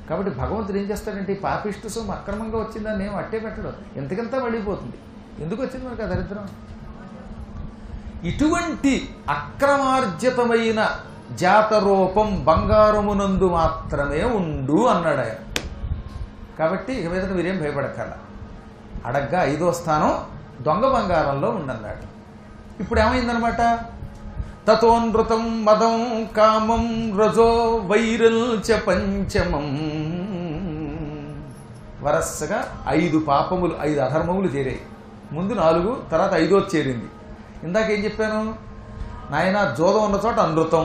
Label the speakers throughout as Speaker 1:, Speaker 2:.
Speaker 1: కాబట్టి భగవంతుడు ఏం చేస్తాడంటే ఈ పాపిష్టి సొమ్ము అక్రమంగా వచ్చిందని ఏం అట్టే పెట్టడు ఎంతకంత వెళ్ళిపోతుంది ఎందుకు వచ్చింది మనకు ఆ దరిద్రం ఇటువంటి అక్రమార్జితమైన జాతరూపం బంగారమునందు మాత్రమే ఉండు అన్నాడు ఆయన కాబట్టి ఇక మీద మీరేం భయపడక్కల అడగ్గా ఐదో స్థానం దొంగ బంగారంలో ఉండన్నాడు ఇప్పుడు ఏమైందనమాట తతోనృతం మదం కామం రజో వైరల్ చ పంచమం వరసగా ఐదు పాపములు ఐదు అధర్మములు చేరాయి ముందు నాలుగు తర్వాత ఐదో చేరింది ఇందాక ఏం చెప్పాను నాయన జోదం ఉన్న చోట అనృతం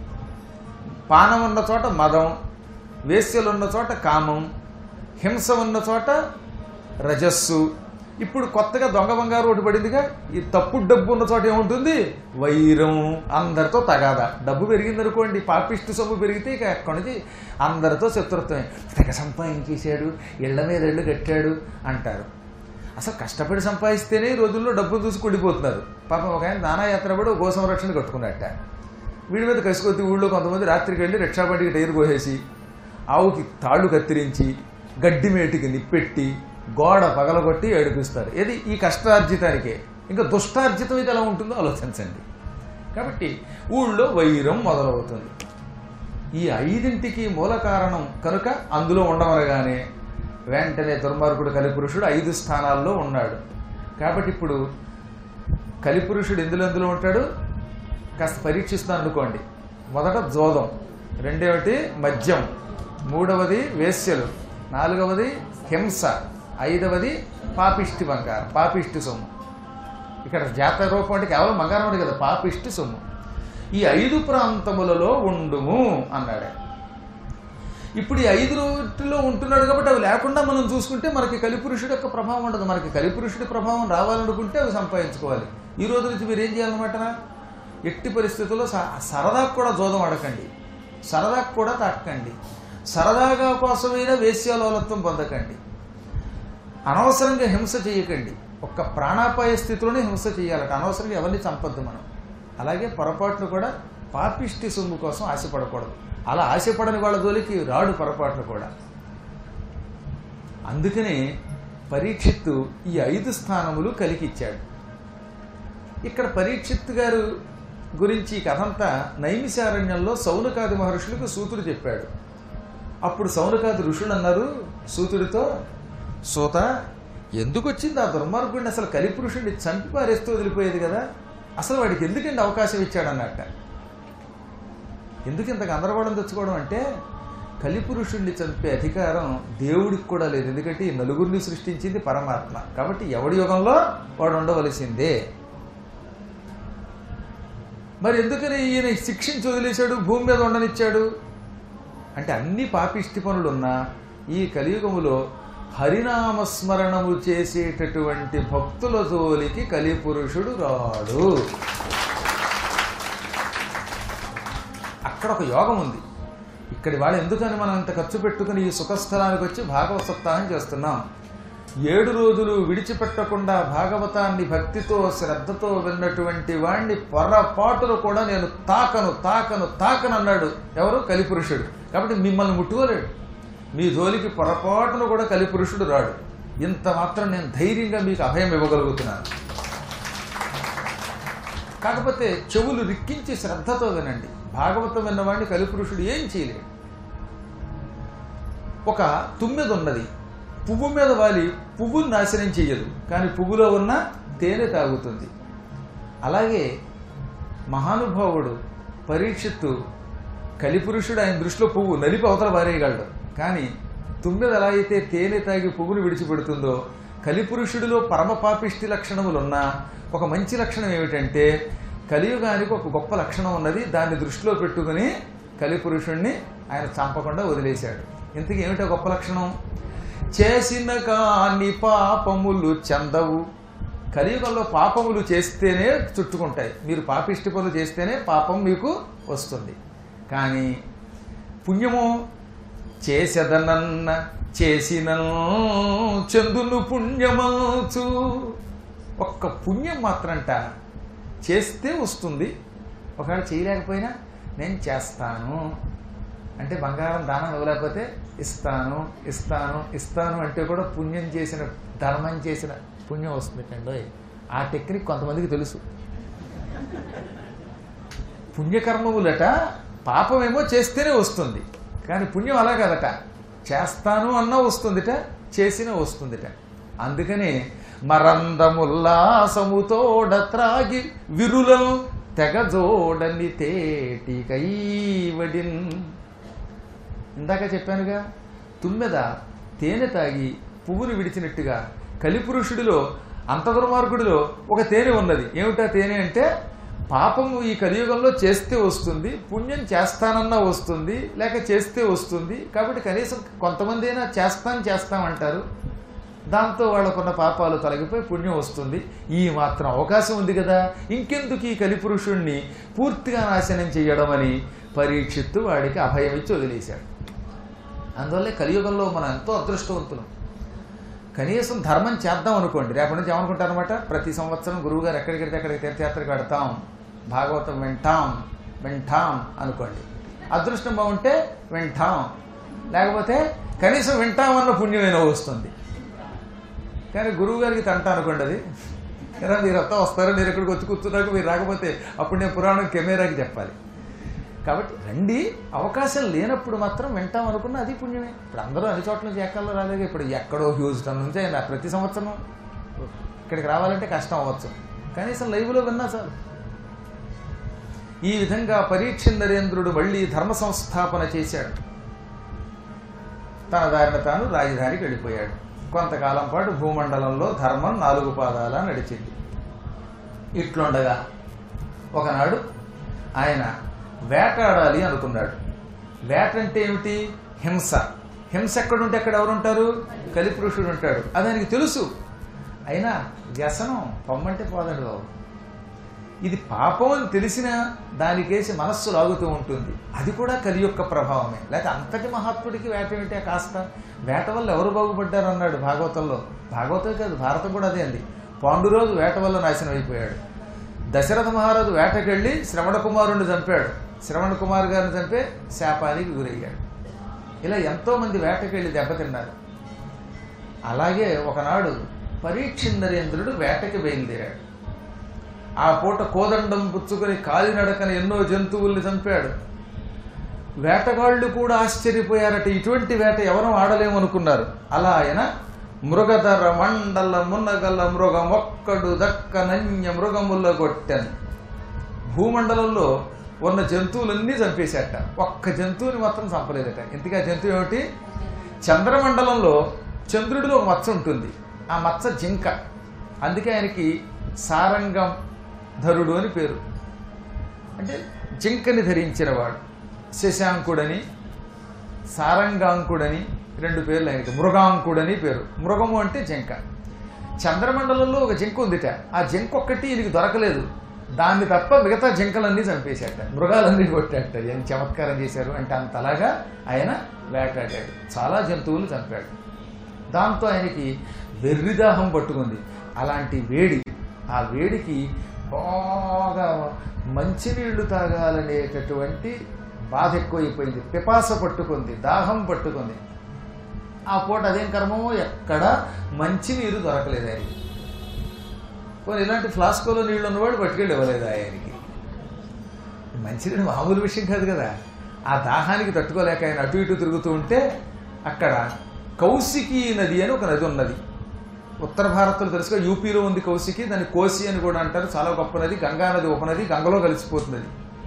Speaker 1: పానం ఉన్న చోట మదం వేశ్యలు ఉన్న చోట కామం హింస ఉన్న చోట రజస్సు ఇప్పుడు కొత్తగా దొంగ బంగారు ఒకటి పడిందిగా ఈ తప్పుడు డబ్బు ఉన్న చోట ఏముంటుంది వైరం అందరితో తగాదా డబ్బు పెరిగిందనుకోండి పాపిష్టి సొమ్ము పెరిగితే ఇక అక్కడి నుంచి అందరితో శత్రుత్వమే తెగ సంపాదించేశాడు ఇళ్ల మీద ఇళ్ళు కట్టాడు అంటారు అసలు కష్టపడి సంపాదిస్తేనే ఈ రోజుల్లో డబ్బులు చూసి కుడిపోతున్నారు పాపం ఒక ఆయన నానాయాత్ర కూడా గో సంరక్షణ కట్టుకున్నట్ట వీడి మీద కసుకొత్తి ఊళ్ళో కొంతమంది రాత్రికి వెళ్ళి రిక్షా బండికి టైర్ కోసేసి ఆవుకి తాళ్ళు కత్తిరించి గడ్డి మేటికి నిప్పెట్టి గోడ పగలగొట్టి ఏడిపిస్తారు ఏది ఈ కష్టార్జితానికే ఇంకా దుష్టార్జితం ఇది ఎలా ఉంటుందో ఆలోచించండి కాబట్టి ఊళ్ళో వైరం మొదలవుతుంది ఈ ఐదింటికి మూల కారణం కనుక అందులో ఉండమనగానే వెంటనే దుర్మార్గుడు కలిపురుషుడు ఐదు స్థానాల్లో ఉన్నాడు కాబట్టి ఇప్పుడు కలిపురుషుడు ఎందులో ఎందులో ఉంటాడు కాస్త పరీక్షిస్తాను అనుకోండి మొదట జోదం రెండవది మద్యం మూడవది వేశ్యలు నాలుగవది హింస ఐదవది పాపిష్టి బంగారం పాపిష్టి సొమ్ము ఇక్కడ జాతర రూపం అంటే కేవలం బంగారం అంటే కదా పాపిష్టి సొమ్ము ఈ ఐదు ప్రాంతములలో ఉండుము అన్నాడు ఆయన. ఇప్పుడు ఈ ఐదు రోజుల్లో ఉంటున్నాడు కాబట్టి అవి లేకుండా మనం చూసుకుంటే మనకి కలిపురుషుడి యొక్క ప్రభావం ఉండదు మనకి కలిపురుషుడి ప్రభావం రావాలనుకుంటే అవి సంపాదించుకోవాలి ఈ రోజు నుంచి మీరు ఏం చేయాలన్నమాట ఎట్టి పరిస్థితుల్లో స- సరదాకు కూడా జోదం అడకండి సరదాకు కూడా తాకండి సరదాగా కోసమైనా వేశ్యాలోలత్వం పొందకండి అనవసరంగా హింస చేయకండి ఒక్క ప్రాణాపాయ స్థితిలోనే హింస చేయాలట అనవసరంగా ఎవరిని చంపద్దు మనం అలాగే పొరపాట్లు కూడా పాపిష్టి సొమ్ము కోసం ఆశపడకూడదు అలా ఆశపడని వాళ్ళ జోలికి రాడు పొరపాట్లు కూడా అందుకనే పరీక్షిత్తు ఈ ఐదు స్థానములు కలిగిచ్చాడు ఇక్కడ పరీక్షిత్ గారు గురించి ఈ కథంతా నైమిశారణ్యంలో సౌనకాది మహర్షులకు సూతుడు చెప్పాడు అప్పుడు సౌనకాది ఋషులు అన్నారు సూతుడితో సూత ఎందుకు వచ్చింది ఆ దుర్మార్గుడిని అసలు కలిపురుషుడిని చంపి పారేస్తూ వదిలిపోయేది కదా అసలు వాడికి ఎందుకండి అవకాశం ఇచ్చాడన్నట్ట ఎందుకు ఇంత గందరగోళం తెచ్చుకోవడం అంటే కలిపురుషుణ్ణి చంపే అధికారం దేవుడికి కూడా లేదు ఎందుకంటే ఈ నలుగురిని సృష్టించింది పరమాత్మ కాబట్టి ఎవడి యుగంలో వాడు ఉండవలసిందే మరి ఎందుకని ఈయన శిక్షించి వదిలేశాడు భూమి మీద ఉండనిచ్చాడు అంటే అన్ని పాపిష్టి పనులున్నా ఈ కలియుగములో హరినామస్మరణము చేసేటటువంటి భక్తుల జోలికి కలిపురుషుడు రాడు అక్కడ ఒక యోగం ఉంది ఇక్కడి వాళ్ళు ఎందుకని మనం ఇంత ఖర్చు పెట్టుకుని ఈ సుఖస్థలానికి వచ్చి భాగవత సప్తాహం చేస్తున్నాం ఏడు రోజులు విడిచిపెట్టకుండా భాగవతాన్ని భక్తితో శ్రద్ధతో విన్నటువంటి వాణ్ణి పొరపాటును కూడా నేను తాకను తాకను తాకను అన్నాడు ఎవరు కలిపురుషుడు కాబట్టి మిమ్మల్ని ముట్టుకోలేడు మీ జోలికి పొరపాటును కూడా కలిపురుషుడు రాడు ఇంత మాత్రం నేను ధైర్యంగా మీకు అభయం ఇవ్వగలుగుతున్నాను కాకపోతే చెవులు రిక్కించి శ్రద్ధతో వినండి భాగవతం విన్నవాడిని కలిపురుషుడు ఏం చేయలేడు ఒక తుమ్మెద ఉన్నది పువ్వు మీద వాలి పువ్వును నాశనం చెయ్యదు కానీ పువ్వులో ఉన్న తేనె తాగుతుంది అలాగే మహానుభావుడు పరీక్షిత్తు కలిపురుషుడు ఆయన దృష్టిలో పువ్వు నలిపి అవతల పారేయగలడు కానీ తుమ్మెద ఎలా అయితే తేనె తాగి పువ్వును విడిచిపెడుతుందో కలిపురుషుడిలో పరమ పాపిష్టి లక్షణములున్నా ఒక మంచి లక్షణం ఏమిటంటే కలియుగానికి ఒక గొప్ప లక్షణం ఉన్నది దాన్ని దృష్టిలో పెట్టుకుని కలిపురుషుణ్ణి ఆయన చంపకుండా వదిలేశాడు ఇంతకీ ఏమిటో గొప్ప లక్షణం చేసిన కాని పాపములు చందవు కలియుగంలో పాపములు చేస్తేనే చుట్టుకుంటాయి మీరు పాపిష్టి పనులు చేస్తేనే పాపం మీకు వస్తుంది కానీ పుణ్యము చేసెదనన్న చేసిన చందును పుణ్యమచు ఒక్క పుణ్యం మాత్రంట చేస్తే వస్తుంది ఒకవేళ చేయలేకపోయినా నేను చేస్తాను అంటే బంగారం దానం ఇవ్వలేకపోతే ఇస్తాను ఇస్తాను ఇస్తాను అంటే కూడా పుణ్యం చేసిన ధర్మం చేసిన పుణ్యం వస్తుంది కండోయ్ ఆ టెక్నిక్ కొంతమందికి తెలుసు పుణ్యకర్మములట పాపమేమో చేస్తేనే వస్తుంది కానీ పుణ్యం అలా కదట చేస్తాను అన్నా వస్తుందిట చేసిన వస్తుందిట అందుకనే మరందముల్లాసముతోడ త్రాగి విరులం తెగజోడని తేటి కైవడిన్ ఇందాక చెప్పానుగా తుమ్మెద తేనె తాగి పువ్వును విడిచినట్టుగా కలిపురుషుడిలో అంత దుర్మార్గుడిలో ఒక తేనె ఉన్నది ఏమిటా తేనె అంటే పాపము ఈ కలియుగంలో చేస్తే వస్తుంది పుణ్యం చేస్తానన్నా వస్తుంది లేక చేస్తే వస్తుంది కాబట్టి కనీసం కొంతమంది అయినా చేస్తాను చేస్తామంటారు దాంతో వాళ్ళకున్న పాపాలు తొలగిపోయి పుణ్యం వస్తుంది ఈ మాత్రం అవకాశం ఉంది కదా ఇంకెందుకు ఈ కలిపురుషుణ్ణి పూర్తిగా నాశనం చేయడం అని పరీక్షిత్తు వాడికి అభయం ఇచ్చి వదిలేశాడు అందువల్లే కలియుగంలో మనం ఎంతో అదృష్టవంతులం కనీసం ధర్మం చేద్దాం అనుకోండి రేపటి నుంచి ఏమనుకుంటారనమాట ప్రతి సంవత్సరం గురువుగారు ఎక్కడికెడితే అక్కడికి తీర్థయాత్రకు పెడతాం భాగవతం వింటాం వింటాం అనుకోండి అదృష్టం బాగుంటే వింటాం లేకపోతే కనీసం వింటామన్న పుణ్యమైన వస్తుంది కానీ గురువు గారికి తంట అనుకోండి అది కదా మీరు అంతా వస్తారు నేను ఇక్కడికి వచ్చి కూర్చున్నాక మీరు రాకపోతే అప్పుడు నేను పురాణం కెమెరాకి చెప్పాలి కాబట్టి రండి అవకాశం లేనప్పుడు మాత్రం వింటాం అనుకున్న అది పుణ్యమే ఇప్పుడు అందరూ అన్ని చోట్ల నుంచి ఎక్కల్లో రాలేదు ఇప్పుడు ఎక్కడో హ్యూస్టన్ నుంచి అయినా ప్రతి సంవత్సరం ఇక్కడికి రావాలంటే కష్టం అవ్వచ్చు కనీసం లైవ్లో విన్నా చాలు ఈ విధంగా పరీక్ష నరేంద్రుడు మళ్ళీ ధర్మ సంస్థాపన చేశాడు తన దారిన తాను రాజధానికి వెళ్ళిపోయాడు కొంతకాలం పాటు భూమండలంలో ధర్మం నాలుగు పాదాల నడిచింది ఇట్లుండగా ఒకనాడు ఆయన వేటాడాలి అనుకున్నాడు వేట అంటే ఏమిటి హింస హింస ఎక్కడుంటే అక్కడ ఎవరు ఉంటారు కలిపురుషుడు ఉంటాడు అది ఆయనకి తెలుసు అయినా వ్యసనం పొమ్మంటే పోదండి బాబు ఇది పాపం అని తెలిసినా దానికేసి మనస్సు లాగుతూ ఉంటుంది అది కూడా కలి యొక్క ప్రభావమే లేకపోతే అంతటి మహాత్ముడికి వేట ఏమిటే కాస్త వేట వల్ల ఎవరు బాగుపడ్డారు అన్నాడు భాగవతంలో భాగవతం కాదు భారతం కూడా అదే అంది పాండురోజు వేట వల్ల నాశనం అయిపోయాడు దశరథ మహారాజు వేటకెళ్ళి శ్రవణ కుమారుణ్ణి చంపాడు శ్రవణ కుమార్ గారిని చంపే శాపానికి గురయ్యాడు ఇలా ఎంతోమంది వేటకెళ్ళి దెబ్బతిన్నారు అలాగే ఒకనాడు పరీక్షిందరేంద్రుడు వేటకి బయలుదేరాడు ఆ పూట కోదండం పుచ్చుకొని కాలినడకన ఎన్నో జంతువుల్ని చంపాడు వేటగాళ్ళు కూడా ఆశ్చర్యపోయారట ఇటువంటి వేట ఎవరూ ఆడలేమనుకున్నారు అలా ఆయన మృగధర మండల మున్నగల మృగమొక్కడు దక్క నన్య మృగముల కొట్టెన్ భూమండలంలో ఉన్న జంతువులన్నీ చంపేశాట ఒక్క జంతువుని మాత్రం చంపలేదట ఇంతకీ ఆ జంతువు ఏమిటి చంద్రమండలంలో చంద్రుడిలో ఒక మచ్చ ఉంటుంది ఆ మచ్చ జింక అందుకే ఆయనకి సారంగం ధరుడు అని పేరు అంటే జింకని ధరించినవాడు శశాంకుడని సారంగాంకుడని రెండు పేర్లు ఆయనకి మృగాంకుడని పేరు మృగము అంటే జింక చంద్రమండలంలో ఒక జింక ఉందిట ఆ జింక ఒక్కటి ఈయనకి దొరకలేదు దాన్ని తప్ప మిగతా జింకలన్నీ చంపేశాట మృగాలన్నీ కొట్టాట ఏం చమత్కారం చేశారు అంటే అంతలాగా ఆయన వేటాడాడు చాలా జంతువులు చంపాడు దాంతో ఆయనకి వెర్రిదాహం పట్టుకుంది అలాంటి వేడి ఆ వేడికి బాగా మంచినీళ్లు తాగాలనేటటువంటి బాధ ఎక్కువైపోయింది పిపాస పట్టుకుంది దాహం పట్టుకుంది ఆ పూట అదేం కర్మమో ఎక్కడ మంచినీరు దొరకలేదు ఆయనకి పోనీ ఇలాంటి ఫ్లాస్కోలో నీళ్ళు ఉన్నవాడు పట్టుకెళ్ళి ఇవ్వలేదు ఆయనకి మంచినీళ్ళు మామూలు విషయం కాదు కదా ఆ దాహానికి తట్టుకోలేక ఆయన అటు ఇటు తిరుగుతూ ఉంటే అక్కడ కౌశికి నది అని ఒక నది ఉన్నది ఉత్తర భారత్లో తెలుసుగా యూపీలో ఉంది కౌశికి దాన్ని కోసి అని కూడా అంటారు చాలా గొప్ప నది గంగా నది ఉపనది గంగలో కలిసిపోతున్నది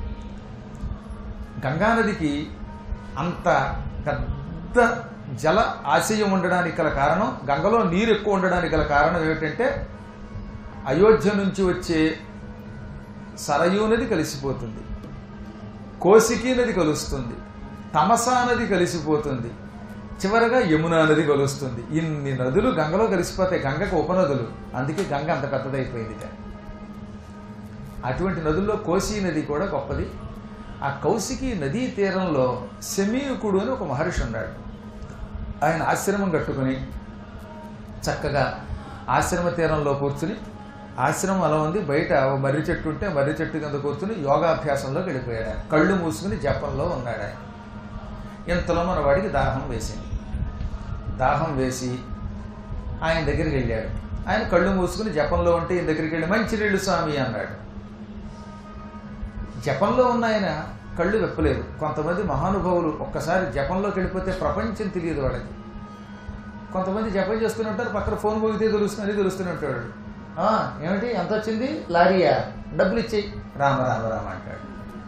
Speaker 1: గంగానదికి అంత పెద్ద జల ఆశయం ఉండడానికి గల కారణం గంగలో నీరు ఎక్కువ ఉండడానికి గల కారణం ఏమిటంటే అయోధ్య నుంచి వచ్చే సరయూ నది కలిసిపోతుంది కోసికీ నది కలుస్తుంది తమసా నది కలిసిపోతుంది చివరగా యమునా నది కలుస్తుంది ఇన్ని నదులు గంగలో కలిసిపోతాయి గంగకు ఉపనదులు అందుకే గంగ అంత పెద్దదైపోయింది అటువంటి నదుల్లో కోసీ నది కూడా గొప్పది ఆ కౌశికి నదీ తీరంలో శమీయుకుడు అని ఒక మహర్షి ఉన్నాడు ఆయన ఆశ్రమం కట్టుకుని చక్కగా ఆశ్రమ తీరంలో కూర్చుని ఆశ్రమం అలా ఉంది బయట ఓ మర్రి చెట్టు ఉంటే మర్రి చెట్టు కింద కూర్చుని యోగాభ్యాసంలో గడిపోయాడు ఆయన కళ్ళు మూసుకుని జపంలో ఉన్నాడు ఆయన ఇంతలో మన వాడికి దాహం వేసింది దాహం వేసి ఆయన దగ్గరికి వెళ్ళాడు ఆయన కళ్ళు మూసుకుని జపంలో ఉంటే ఈయన దగ్గరికి వెళ్ళి మంచినీళ్ళు స్వామి అన్నాడు జపంలో ఉన్న ఆయన కళ్ళు వెప్పలేదు కొంతమంది మహానుభావులు ఒక్కసారి జపంలోకి వెళ్ళిపోతే ప్రపంచం తెలియదు వాళ్ళకి కొంతమంది జపం చేస్తూనే ఉంటారు పక్కన ఫోన్ పోగితే తెలుస్తుంది తెలుస్తూనే ఉంటాడు "ఆ, ఏమిటి ఎంత వచ్చింది లారీయా డబ్బులు ఇచ్చేయి రామ రామ రామ అంటాడు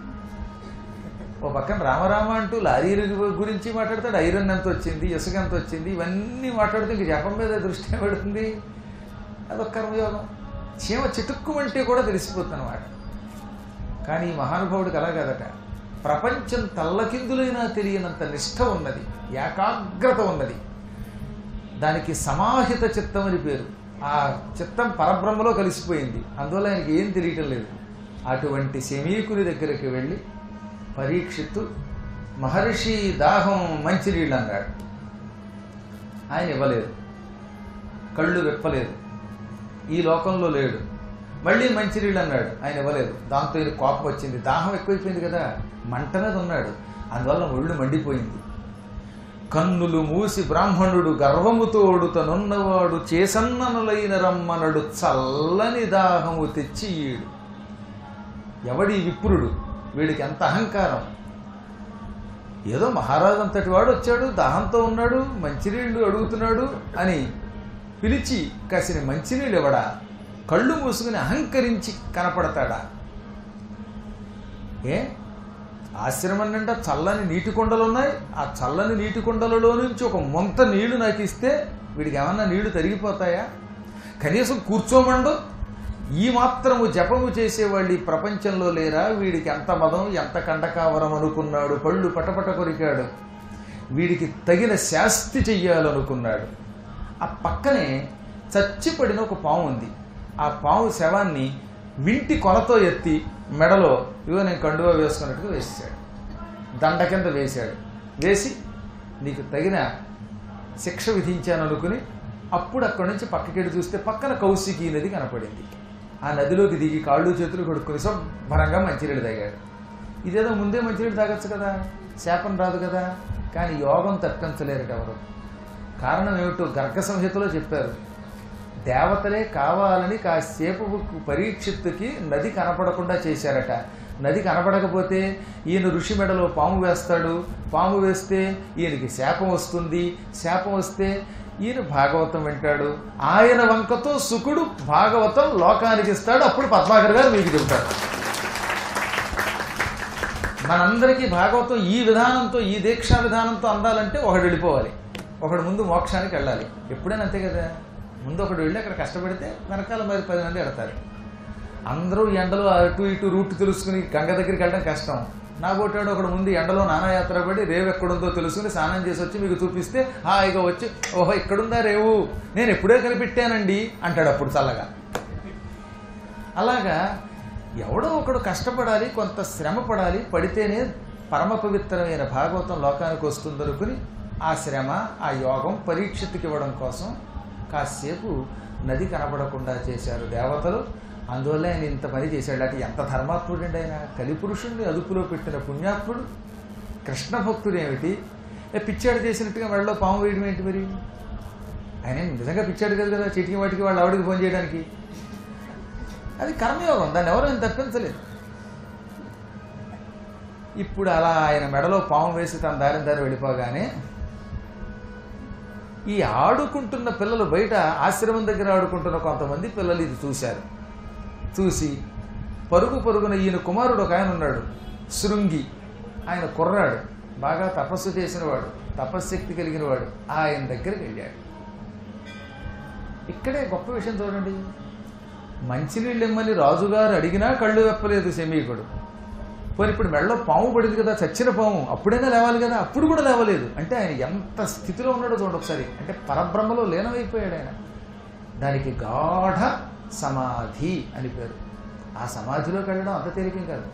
Speaker 1: ఓ పక్కన రామరామ అంటూ లారీల గురించి మాట్లాడతాడు ఐరన్ ఎంత వచ్చింది ఇసుక ఎంత వచ్చింది ఇవన్నీ మాట్లాడితే ఇంక జపం మీద దృష్టి పెడుతుంది అదొక కర్మయోగం చీమ చిటుక్కుమంటే కూడా తెలిసిపోతుంది అన్నమాట కానీ ఈ మహానుభావుడికి అలా కదట ప్రపంచం తల్లకిందులైనా తెలియనంత నిష్ఠ ఉన్నది ఏకాగ్రత ఉన్నది దానికి సమాహిత చిత్తం అని పేరు ఆ చిత్తం పరబ్రహ్మలో కలిసిపోయింది అందువల్ల ఆయనకి ఏం తెలియటం లేదు అటువంటి శమీకుని దగ్గరికి వెళ్ళి పరీక్షిత్తు మహర్షి దాహం మంచినీళ్ళు అన్నాడు ఆయన ఇవ్వలేదు కళ్ళు విప్పలేదు ఈ లోకంలో లేడు మళ్ళీ మంచినీళ్ళు అన్నాడు ఆయన ఇవ్వలేదు దాంతో ఈయన కోపం వచ్చింది దాహం ఎక్కువైపోయింది కదా మంట మీద ఉన్నాడు అందువల్ల ఒళ్ళు మండిపోయింది కన్నులు మూసి బ్రాహ్మణుడు గర్వముతోడు తనున్నవాడు చేసన్ననులైన రమ్మనడు చల్లని దాహము తెచ్చి ఈడు ఎవడి విప్రుడు వీడికి ఎంత అహంకారం ఏదో మహారాజు అంతటి వాడు వచ్చాడు దాహంతో ఉన్నాడు మంచినీళ్ళు అడుగుతున్నాడు అని పిలిచి కాసిన మంచినీళ్ళు ఇవ్వడా కళ్ళు మూసుకుని అహంకరించి కనపడతాడా ఏ ఆశ్రమం నిండా చల్లని నీటి కొండలు ఉన్నాయి ఆ చల్లని నీటి కొండలలో నుంచి ఒక మొంత నీళ్లు నాకు ఇస్తే వీడికి ఏమన్నా నీళ్లు తరిగిపోతాయా కనీసం కూర్చోమండు ఈ మాత్రము జపము చేసేవాళ్ళు ఈ ప్రపంచంలో లేరా వీడికి ఎంత మదం ఎంత కండకావరం అనుకున్నాడు పళ్ళు పటపట కొరికాడు వీడికి తగిన శాస్తి చెయ్యాలనుకున్నాడు ఆ పక్కనే చచ్చిపడిన ఒక పాము ఉంది ఆ పాము శవాన్ని వింటి కొలతో ఎత్తి మెడలో ఇవో నేను కండువా వేసుకున్నట్టుగా వేసాడు దండ కింద వేశాడు వేసి నీకు తగిన శిక్ష విధించాను అనుకుని అప్పుడు అక్కడి నుంచి పక్కకెళ్ళి చూస్తే పక్కన కౌశికీ నది కనపడింది ఆ నదిలోకి దిగి కాళ్ళు చేతులు కొడుకుని శుభ్రంగా మంచినీళ్ళు తాగాడు ఇదేదో ముందే మంచినీళ్ళు తాగొచ్చు కదా శాపం రాదు కదా కానీ యోగం తప్పించలేరట ఎవరు కారణం ఏమిటో గర్గ సంహితలో చెప్పారు దేవతలే కావాలని కాసేపు పరీక్షిత్తుకి నది కనపడకుండా చేశారట నది కనపడకపోతే ఈయన ఋషి మెడలో పాము వేస్తాడు పాము వేస్తే ఈయనకి శాపం వస్తుంది శాపం వస్తే ఈయన భాగవతం వింటాడు ఆయన వంకతో సుకుడు భాగవతం లోకానికి ఇస్తాడు అప్పుడు పద్మాకర్ గారు మీకు చెబుతాడు మనందరికీ భాగవతం ఈ విధానంతో ఈ దీక్షా విధానంతో అందాలంటే ఒకడు వెళ్ళిపోవాలి ఒకడు ముందు మోక్షానికి వెళ్ళాలి ఎప్పుడైనా అంతే కదా ముందు ఒకడు వెళ్ళి అక్కడ కష్టపడితే వెనకాల మరి పది మంది వెడతారు అందరూ ఈ ఎండలో అటు ఇటు రూట్ తెలుసుకుని గంగ దగ్గరికి వెళ్ళడం కష్టం నా కొట్టాడు ఒకడు ముందు ఎండలో నానాయాత్ర పడి రేవు ఎక్కడుందో తెలుసుకుని స్నానం చేసి వచ్చి మీకు చూపిస్తే హాయిగా వచ్చి ఓహో ఎక్కడుందా రేవు నేను ఎప్పుడే కనిపెట్టానండి అంటాడు అప్పుడు చల్లగా అలాగా ఎవడో ఒకడు కష్టపడాలి కొంత శ్రమ పడాలి పడితేనే పరమ పవిత్రమైన భాగవతం లోకానికి వస్తుందనుకుని ఆ శ్రమ ఆ యోగం పరీక్షిత్తుకి ఇవ్వడం కోసం కాసేపు నది కనపడకుండా చేశారు దేవతలు అందువల్ల ఆయన ఇంత పని చేశాడు అంటే ఎంత ధర్మాత్ముడండి ఆయన కలిపురుషుణ్ణి అదుపులో పెట్టిన పుణ్యాత్ముడు కృష్ణ భక్తుడు ఏమిటి ఏ పిచ్చాడు చేసినట్టుగా మెడలో పాము వేయడం ఏంటి మరి ఆయన ఏం నిజంగా పిచ్చాడు కదా కదా చిటికి వాటికి వాళ్ళ ఆవిడకి ఫోన్ చేయడానికి అది కర్మయోగం దాన్ని ఎవరు ఏం తప్పించలేదు ఇప్పుడు అలా ఆయన మెడలో పాము వేసి తన దారిని దారి వెళ్ళిపోగానే ఈ ఆడుకుంటున్న పిల్లలు బయట ఆశ్రమం దగ్గర ఆడుకుంటున్న కొంతమంది పిల్లలు ఇది చూశారు చూసి పరుగు పరుగున ఈయన కుమారుడు ఒక ఆయన ఉన్నాడు శృంగి ఆయన కుర్రాడు బాగా తపస్సు చేసినవాడు తపశ్శక్తి కలిగినవాడు ఆయన దగ్గరికి వెళ్ళాడు ఇక్కడే గొప్ప విషయం చూడండి మంచినీళ్ళు ఇమ్మని రాజుగారు అడిగినా కళ్ళు వెప్పలేదు శమీకుడు పోనీ ఇప్పుడు మెడలో పాము పడింది కదా చచ్చిన పాము అప్పుడైనా లేవాలి కదా అప్పుడు కూడా లేవలేదు అంటే ఆయన ఎంత స్థితిలో ఉన్నాడో చూడండి ఒకసారి అంటే పరబ్రహ్మలో లీనమైపోయాడు ఆయన దానికి గాఢ సమాధి అని పేరు ఆ సమాధిలోకి వెళ్ళడం అంత తేలికేం కాదు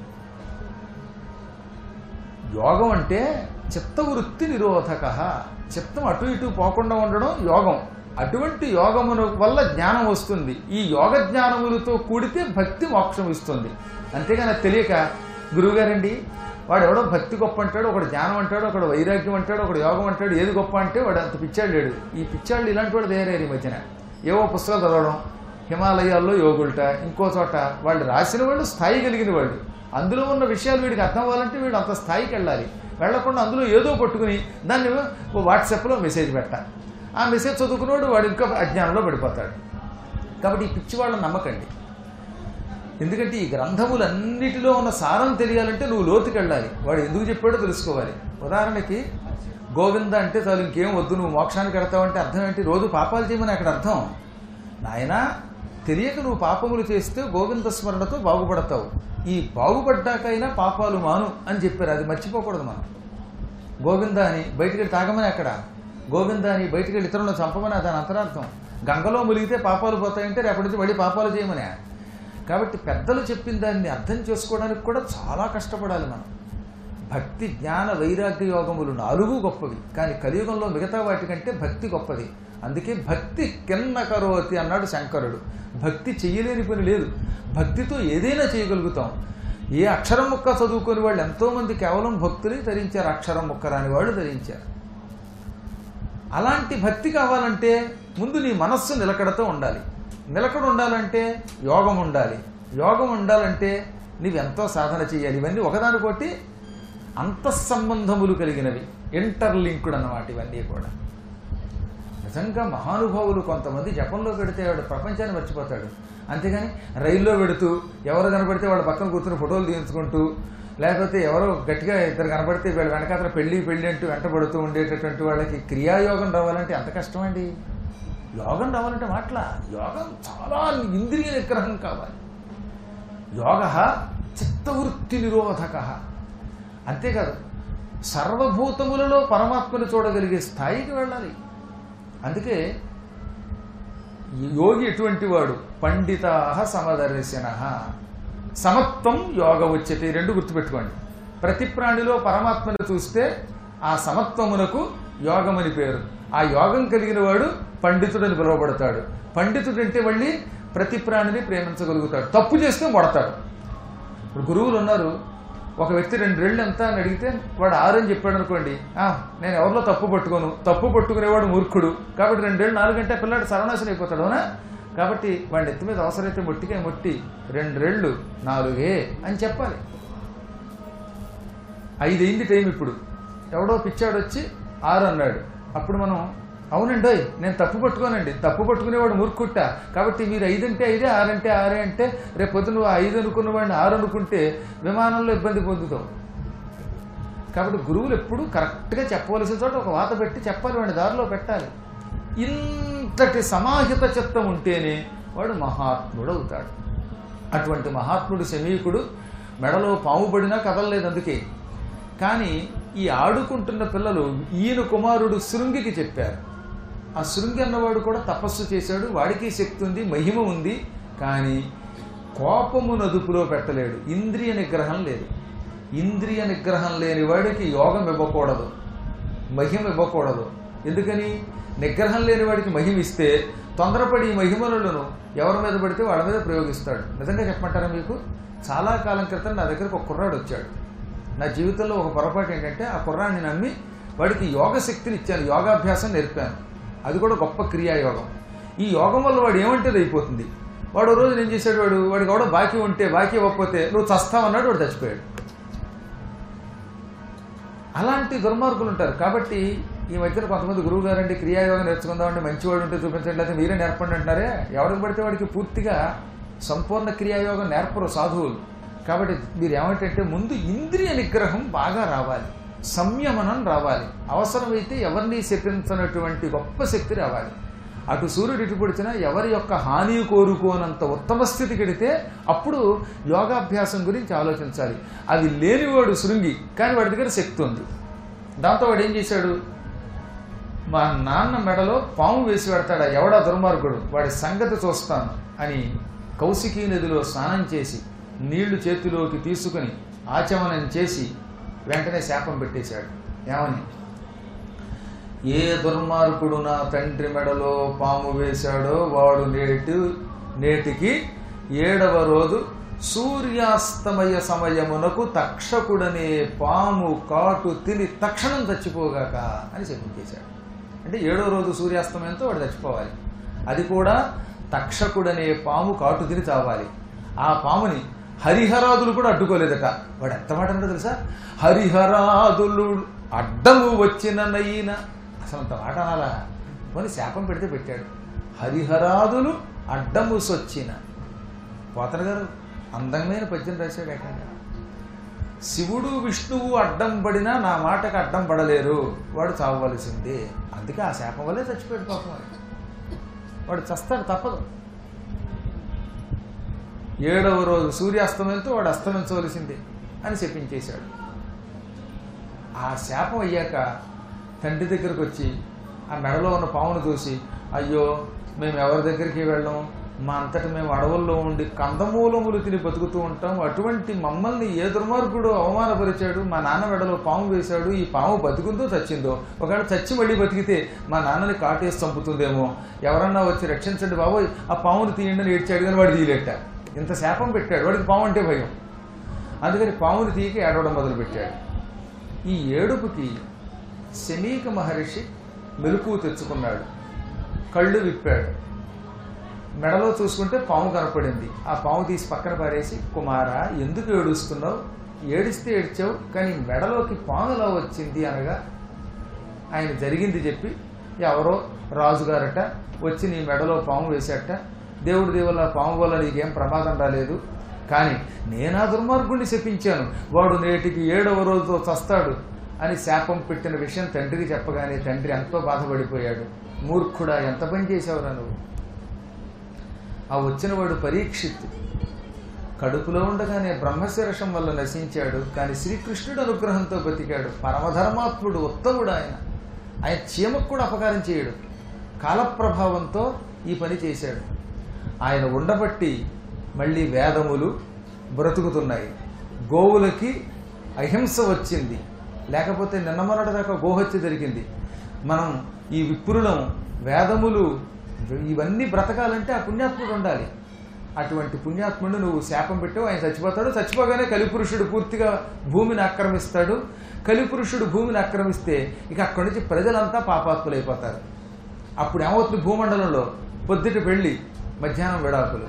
Speaker 1: యోగం అంటే చిత్తవృత్తి నిరోధక చిత్తం అటు ఇటు పోకుండా ఉండడం యోగం అటువంటి యోగమును వల్ల జ్ఞానం వస్తుంది ఈ యోగ జ్ఞానములతో కూడితే భక్తి మోక్షం ఇస్తుంది అంతేగాని అది తెలియక గురువుగారండి వాడు ఎవడో భక్తి గొప్ప అంటాడు ఒకడు జ్ఞానం అంటాడు ఒకడు వైరాగ్యం అంటాడు ఒకడు యోగం అంటాడు ఏది గొప్ప అంటే వాడు అంత పిచ్చాడు లేడు ఈ పిచ్చాళ్ళు ఇలాంటి వాడు తయారయ్యారు ఈ మధ్యన ఏవో పుస్తకాలు చదవడం హిమాలయాల్లో యోగుల్ట ఇంకో చోట వాళ్ళు రాసిన వాళ్ళు స్థాయి కలిగిన వాళ్ళు అందులో ఉన్న విషయాలు వీడికి అర్థం అవ్వాలంటే వీడు అంత స్థాయికి వెళ్ళాలి వెళ్లకుండా అందులో ఏదో పట్టుకుని దాన్ని ఓ వాట్సాప్లో మెసేజ్ పెట్టాలి ఆ మెసేజ్ చదువుకున్నవాడు వాడు ఇంకా అజ్ఞానంలో పడిపోతాడు కాబట్టి ఈ పిచ్చి వాళ్ళని నమ్మకండి ఎందుకంటే ఈ గ్రంథములన్నిటిలో ఉన్న సారం తెలియాలంటే నువ్వు లోతుకి వెళ్ళాలి వాడు ఎందుకు చెప్పాడో తెలుసుకోవాలి ఉదాహరణకి గోవింద అంటే చాలు ఇంకేం వద్దు నువ్వు మోక్షానికి వెడతావంటే అర్థం ఏంటి రోజు పాపాలు చేయమని అక్కడ అర్థం నాయనా తెలియక నువ్వు పాపములు చేస్తే గోవింద స్మరణతో బాగుపడతావు ఈ బాగుపడ్డాకైనా పాపాలు మాను అని చెప్పారు అది మర్చిపోకూడదు మనం గోవింద అని బయటికి వెళ్ళి తాగమని అక్కడ గోవింద అని బయటికి వెళ్ళి ఇతరులను చంపమని దాని అంతరార్థం గంగలో మునిగితే పాపాలు పోతాయంటే రేపటి నుంచి మళ్ళీ పాపాలు చేయమని కాబట్టి పెద్దలు చెప్పిన దాన్ని అర్థం చేసుకోవడానికి కూడా చాలా కష్టపడాలి మనం భక్తి జ్ఞాన వైరాగ్య యోగములు నాలుగు గొప్పవి కానీ కలియుగంలో మిగతా వాటికంటే భక్తి గొప్పది అందుకే భక్తి కిన్న కరోతి అన్నాడు శంకరుడు భక్తి చెయ్యలేని పని లేదు భక్తితో ఏదైనా చేయగలుగుతాం ఏ అక్షరం ముక్క చదువుకొని వాళ్ళు ఎంతోమంది కేవలం భక్తులే ధరించారు అక్షరం ముక్క రాని వాళ్ళు ధరించారు అలాంటి భక్తి కావాలంటే ముందు నీ మనస్సు నిలకడతో ఉండాలి నిలకడ ఉండాలంటే యోగం ఉండాలి యోగం ఉండాలంటే నీవెంతో సాధన చేయాలి ఇవన్నీ ఒకదానికొకటి అంతఃసంబంధములు కలిగినవి ఇంటర్లింక్డ్ అన్నమాట ఇవన్నీ కూడా నిజంగా మహానుభావులు కొంతమంది జపంలో పెడితే వాడు ప్రపంచాన్ని మర్చిపోతాడు అంతేగాని రైల్లో పెడుతూ ఎవరు కనబడితే వాళ్ళ పక్కన కూర్చుని ఫోటోలు తీయించుకుంటూ లేకపోతే ఎవరో గట్టిగా ఇద్దరు కనబడితే వీళ్ళ వెనకాతల పెళ్లి పెళ్లి అంటూ వెంటబడుతూ ఉండేటటువంటి వాళ్ళకి క్రియాయోగం రావాలంటే ఎంత కష్టం అండి యోగం రావాలంటే మాటల యోగం చాలా ఇంద్రియ నిగ్రహం కావాలి యోగ చిత్తవృత్తి నిరోధక అంతేకాదు సర్వభూతములలో పరమాత్మను చూడగలిగే స్థాయికి వెళ్ళాలి అందుకే యోగి ఎటువంటి వాడు పండిత సమదర్శన సమత్వం యోగ వచ్చేది రెండు గుర్తుపెట్టుకోండి ప్రతి ప్రాణిలో పరమాత్మను చూస్తే ఆ సమత్వమునకు యోగమని పేరు ఆ యోగం కలిగిన వాడు పండితుడని పిలువబడతాడు పండితుడు అంటే మళ్ళీ ప్రతి ప్రాణిని ప్రేమించగలుగుతాడు తప్పు చేస్తే మొడతాడు ఇప్పుడు గురువులు ఉన్నారు ఒక వ్యక్తి రెండు రెళ్ళు ఎంత అని అడిగితే వాడు ఆరు అని చెప్పాడు అనుకోండి "ఆ, నేను ఎవరిలో తప్పు పట్టుకోను తప్పు పట్టుకునేవాడు మూర్ఖుడు కాబట్టి రెండేళ్ళు నాలుగంటే పిల్లాడు సర్వనాశనం అయిపోతాడు అవునా కాబట్టి వాడి ఎత్తి మీద అవసరమైతే మొట్టికే మొట్టి రెండు రెళ్ళు నాలుగే అని చెప్పాలి ఐదైంది టైం ఇప్పుడు ఎవడో పిచ్చాడు వచ్చి ఆరు అన్నాడు అప్పుడు మనం అవునండి ఓయ్, నేను తప్పు పట్టుకోనండి తప్పు పట్టుకునేవాడు మూర్ఖుట్ట కాబట్టి మీరు ఐదు అంటే ఐదే ఆరంటే ఆరే అంటే రేపు పొద్దున నువ్వు ఐదు అనుకున్న వాడిని ఆరు అనుకుంటే విమానంలో ఇబ్బంది పొందుతావు కాబట్టి గురువులు ఎప్పుడు కరెక్ట్గా చెప్పవలసిన చోట ఒక వాత పెట్టి చెప్పాలి వాడి దారిలో పెట్టాలి ఇంతటి సమాహిత చిత్తం ఉంటేనే వాడు మహాత్ముడు అవుతాడు అటువంటి మహాత్ముడు శమీకుడు మెడలో పాము పడినా కదలలేదు అందుకే కానీ ఈ ఆడుకుంటున్న పిల్లలు ఈయన కుమారుడు శృంగికి చెప్పారు ఆ శృంగి అన్నవాడు కూడా తపస్సు చేశాడు వాడికి శక్తి ఉంది మహిమ ఉంది కానీ కోపము నదుపులో పెట్టలేడు ఇంద్రియ నిగ్రహం లేదు ఇంద్రియ నిగ్రహం లేని వాడికి యోగం ఇవ్వకూడదు మహిమ ఇవ్వకూడదు ఎందుకని నిగ్రహం లేని వాడికి మహిమ ఇస్తే తొందరపడి ఈ మహిమలను ఎవరి మీద పడితే వాళ్ళ మీద ప్రయోగిస్తాడు నిజంగా చెప్పమంటారా మీకు చాలా కాలం క్రితం నా దగ్గరకు ఒక కుర్రాడు వచ్చాడు నా జీవితంలో ఒక పొరపాటు ఏంటంటే ఆ కుర్రాడిని నమ్మి వాడికి యోగ శక్తిని ఇచ్చాను యోగాభ్యాసం నేర్పాను అది కూడా గొప్ప క్రియాయోగం ఈ యోగం వల్ల వాడు ఏమంటేది అయిపోతుంది వాడు ఓ రోజు ఏం చేశాడు వాడు వాడికి కూడా బాకీ ఉంటే బాకీ ఇవ్వకపోతే నువ్వు చస్తావన్నాడు వాడు చచ్చిపోయాడు అలాంటి దుర్మార్గులు ఉంటారు కాబట్టి ఈ మధ్యన కొంతమంది గురువు గారండి క్రియాయోగం నేర్చుకుందామండి మంచివాడు ఉంటే చూపించండి లేకపోతే మీరే నేర్పండి అంటారే ఎవరికి పడితే వాడికి పూర్తిగా సంపూర్ణ క్రియాయోగం నేర్పరు సాధువులు కాబట్టి మీరు ఏమంటే ముందు ఇంద్రియ నిగ్రహం బాగా రావాలి సంయమనం రావాలి అవసరమైతే ఎవరిని శపించనటువంటి గొప్ప శక్తి రావాలి అటు సూర్యుడు ఇటు పొడిచినా ఎవరి యొక్క హాని కోరుకోనంత ఉత్తమ స్థితికి వెడితే అప్పుడు యోగాభ్యాసం గురించి ఆలోచించాలి అది లేనివాడు శృంగి కానీ వాడి దగ్గర శక్తి ఉంది దాంతో వాడు ఏం చేశాడు మా నాన్న మెడలో పాము వేసి పెడతాడా ఎవడా దుర్మార్గుడు వాడి సంగతి చూస్తాను అని కౌశికీ నదిలో స్నానం చేసి నీళ్లు చేతిలోకి తీసుకుని ఆచమనం చేసి వెంటనే శాపం పెట్టేశాడు ఏమని ఏ దుర్మార్గుడు నా తండ్రి మెడలో పాము వేశాడో వాడు నేటి నేటికి ఏడవ రోజు సూర్యాస్తమయ సమయమునకు తక్షకుడనే పాము కాటు తిని తక్షణం చచ్చిపోగాక అని చెప్పించేశాడు అంటే ఏడో రోజు సూర్యాస్తమయంతో వాడు చచ్చిపోవాలి అది కూడా తక్షకుడనే పాము కాటు తిని చావాలి ఆ పాముని హరిహరాదులు కూడా అడ్డుకోలేదట వాడు ఎంత మాట అన్నాడో తెలుసా హరిహరాదులు అడ్డము వచ్చిన నయ్యిన అసలు అంత మాట అనాలా కొని శాపం పెడితే పెట్టాడు హరిహరాదులు అడ్డము సొచ్చిన పోతన గారు అందమైన పద్యం రాశాడు ఏకంగా శివుడు విష్ణువు అడ్డం పడినా నా మాటకు అడ్డం పడలేరు వాడు చావవలసిందే అందుకే ఆ శాపం వల్లే చచ్చిపోయాడు పాపం వాడు. వాడు చస్తాడు తప్పదు ఏడవ రోజు సూర్యాస్తమయంతో వాడు అస్తమించవలసిందే అని చెప్పించేశాడు ఆ శాపం అయ్యాక తండ్రి దగ్గరకు వచ్చి ఆ మెడలో ఉన్న పామును చూసి అయ్యో మేము ఎవరి దగ్గరికి వెళ్ళం మా అంతటి మేము అడవుల్లో ఉండి కందమూలములు తిని బతుకుతూ ఉంటాం అటువంటి మమ్మల్ని ఏ దుర్మార్గుడు అవమానపరిచాడు మా నాన్న మెడలో పాము వేశాడు ఈ పాము బతుకుందో చచ్చిందో ఒకవేళ చచ్చి మళ్ళీ బతికితే మా నాన్నని కాటేసి చంపుతుందేమో ఎవరన్నా వచ్చి రక్షించండి బాబోయ్ ఆ పాముని తీయండి అని ఏడ్చాడు కానీ వాడు తీయలేట ఇంత శాపం పెట్టాడు వాడికి పాము అంటే భయం అందుకని పాముని తీయక ఏడవడం మొదలుపెట్టాడు ఈ ఏడుపుకి శమీక మహర్షి మెలకు తెచ్చుకున్నాడు కళ్ళు విప్పాడు మెడలో చూసుకుంటే పాము కనపడింది ఆ పాము తీసి పక్కన పారేసి కుమార ఎందుకు ఏడుస్తున్నావు ఏడిస్తే ఏడ్చావు కానీ మెడలోకి పాము ఎలా వచ్చింది అనగా ఆయన జరిగింది చెప్పి ఎవరో రాజుగారట వచ్చి నీ మెడలో పాము వేశాట దేవుడి దేవుల పాము వల్ల నీకేం ప్రమాదం రాలేదు కానీ నేనా దుర్మార్గుణ్ణి శపించాను వాడు నేటికి ఏడవ రోజుతో చస్తాడు అని శాపం పెట్టిన విషయం తండ్రికి చెప్పగానే తండ్రి ఎంతో బాధపడిపోయాడు మూర్ఖుడా ఎంత పని చేశావురా నువ్వు ఆ వచ్చినవాడు పరీక్షిత్ కడుపులో ఉండగానే బ్రహ్మశిరషం వల్ల నశించాడు కానీ శ్రీకృష్ణుడు అనుగ్రహంతో బతికాడు పరమధర్మాత్ముడు ఉత్తముడు ఆయన ఆయన చీమకు కూడా అపకారం చేయడు కాలప్రభావంతో ఈ పని చేశాడు ఆయన ఉండబట్టి మళ్ళీ వేదములు బ్రతుకుతున్నాయి గోవులకి అహింస వచ్చింది లేకపోతే నిన్న మొన్నటి దాకా గోహత్య జరిగింది మనం ఈ విప్రులం వేదములు ఇవన్నీ బ్రతకాలంటే ఆ పుణ్యాత్ముడు ఉండాలి అటువంటి పుణ్యాత్ముడు నువ్వు శాపం పెట్టావు ఆయన చచ్చిపోతాడు చచ్చిపోగానే కలిపురుషుడు పూర్తిగా భూమిని ఆక్రమిస్తాడు కలిపురుషుడు భూమిని ఆక్రమిస్తే ఇక అక్కడి నుంచి ప్రజలంతా పాపాత్ములు అయిపోతారు అప్పుడు ఏమవుతుంది భూమండలంలో పొద్దుట పెళ్ళి మధ్యాహ్నం విడాకులు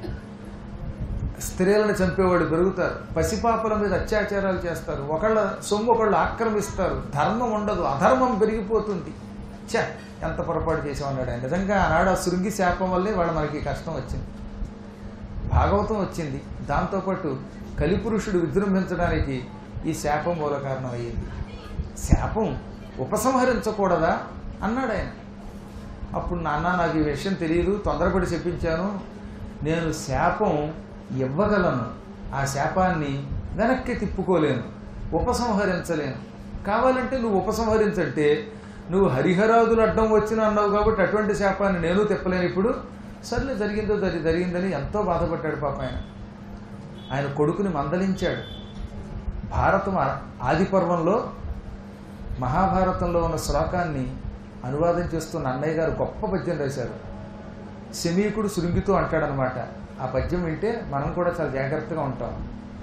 Speaker 1: స్త్రీలను చంపేవాడు పెరుగుతారు పసిపాపల మీద అత్యాచారాలు చేస్తారు ఒకళ్ళ సొమ్ము ఒకళ్ళు ఆక్రమిస్తారు ధర్మం ఉండదు అధర్మం పెరిగిపోతుంది ఛ ఎంత పొరపాటు చేసామన్నాడు ఆయన నిజంగా ఆనాడు ఆ శృంగి శాపం వల్లే వాళ్ళ మనకి కష్టం వచ్చింది భాగవతం వచ్చింది దాంతోపాటు కలిపురుషుడు విజృంభించడానికి ఈ శాపం మూల కారణం అయ్యింది శాపం ఉపసంహరించకూడదా అన్నాడు ఆయన అప్పుడు నాన్న నాకు ఈ విషయం తెలియదు తొందరపడి చెప్పించాను నేను శాపం ఇవ్వగలను ఆ శాపాన్ని వెనక్కి తిప్పుకోలేను ఉపసంహరించలేను కావాలంటే నువ్వు ఉపసంహరించంటే నువ్వు హరిహరాదులు అడ్డం వచ్చిన అన్నావు కాబట్టి అటువంటి శాపాన్ని నేను తిప్పలేను ఇప్పుడు సర్లే జరిగిందో జరి జరిగిందని ఎంతో బాధపడ్డాడు పాప ఆయన ఆయన కొడుకుని మందలించాడు భారతం ఆ- ఆది పర్వంలో మహాభారతంలో ఉన్న శ్లోకాన్ని అనువాదం చేస్తున్న అన్నయ్య గారు గొప్ప పద్యం రాశారు శమీకుడు శృంగితో అంటాడనమాట ఆ పద్యం వింటే మనం కూడా చాలా జాగ్రత్తగా ఉంటాం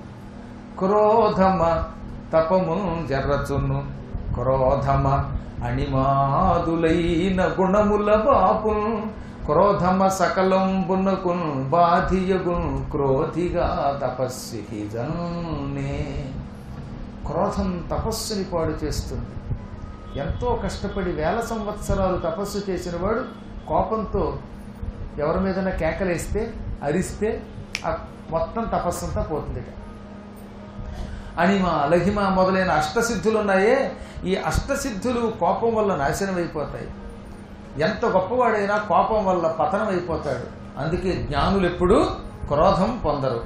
Speaker 1: క్రోధమ తపమున్ జర్రచున్ను క్రోధమ అణిమాదులైన గుణముల బాపున్ క్రోధమ సకలంబునకున్ బాధియగున్ క్రోధిగా తపస్వికి జన్నే క్రోధం తపస్సుని పాడు చేస్తుంది ఎంతో కష్టపడి వేల సంవత్సరాలు తపస్సు చేసిన వాడు కోపంతో ఎవరి మీదైనా కేకలేస్తే అరిస్తే ఆ మొత్తం తపస్సు అంతా పోతుందిట అణిమ లహిమ మొదలైన అష్టసిద్ధులు ఉన్నాయే ఈ అష్టసిద్ధులు కోపం వల్ల నాశనం అయిపోతాయి ఎంత గొప్పవాడైనా కోపం వల్ల పతనం అయిపోతాడు అందుకే జ్ఞానులు ఎప్పుడూ క్రోధం పొందరు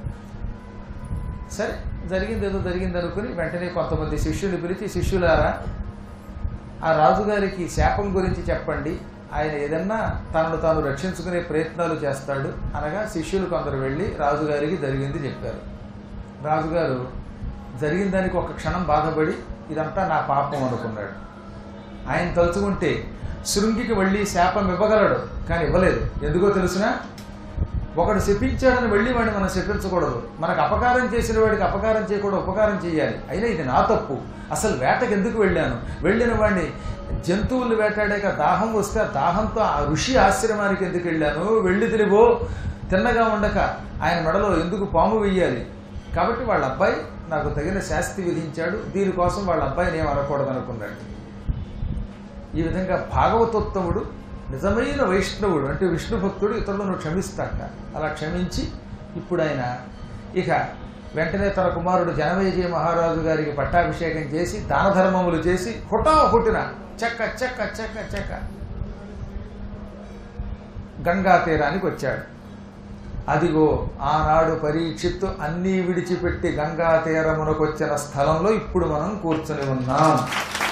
Speaker 1: సరే జరిగింది ఏదో జరిగింది అనుకుని వెంటనే కొంతమంది శిష్యుని పిలిచి శిష్యులారా ఆ రాజుగారికి శాపం గురించి చెప్పండి ఆయన ఏదన్నా తనను తాను రక్షించుకునే ప్రయత్నాలు చేస్తాడు అనగా శిష్యులు కొందరు వెళ్ళి రాజుగారికి జరిగింది చెప్పారు రాజుగారు జరిగిన దానికి ఒక క్షణం బాధపడి ఇదంతా నా పాపం అనుకున్నాడు ఆయన తలుచుకుంటే శృంగికి వెళ్ళి శాపం ఇవ్వగలడు కానీ ఇవ్వలేదు ఎందుకో తెలుసునా ఒకడు శపించాడని వెళ్ళి వాడిని మనం శపించకూడదు మనకు అపకారం చేసిన వాడికి అపకారం చేయకూడదు ఉపకారం చేయాలి అయినా ఇది నా తప్పు అసలు వేటకి ఎందుకు వెళ్ళాను వెళ్ళిన వాడిని జంతువులు వేటాడాక దాహం వస్తే ఆ దాహంతో ఆ ఋషి ఆశ్రమానికి ఎందుకు వెళ్ళాను వెళ్ళి తెలివో తిన్నగా ఉండక ఆయన మెడలో ఎందుకు పాము వెయ్యాలి కాబట్టి వాళ్ళ అబ్బాయి నాకు తగిన శాస్తి విధించాడు దీనికోసం వాళ్ళ అబ్బాయిని ఏం అనకూడదు అనుకున్నాడు ఈ విధంగా భాగవతోత్తముడు నిజమైన వైష్ణవుడు అంటే విష్ణు భక్తుడు ఇతరులను క్షమిస్తాట అలా క్షమించి ఇప్పుడు ఆయన ఇక వెంటనే తన కుమారుడు జనమేజయ మహారాజు గారికి పట్టాభిషేకం చేసి దాన ధర్మములు చేసి హుటా హుటిన చెక్క చెక్క చెక్క చెక్క గంగా తీరానికి వచ్చాడు అదిగో ఆనాడు పరీక్షిత్తు అన్నీ విడిచిపెట్టి గంగా తీరమునకొచ్చిన స్థలంలో ఇప్పుడు మనం కూర్చొని ఉన్నాం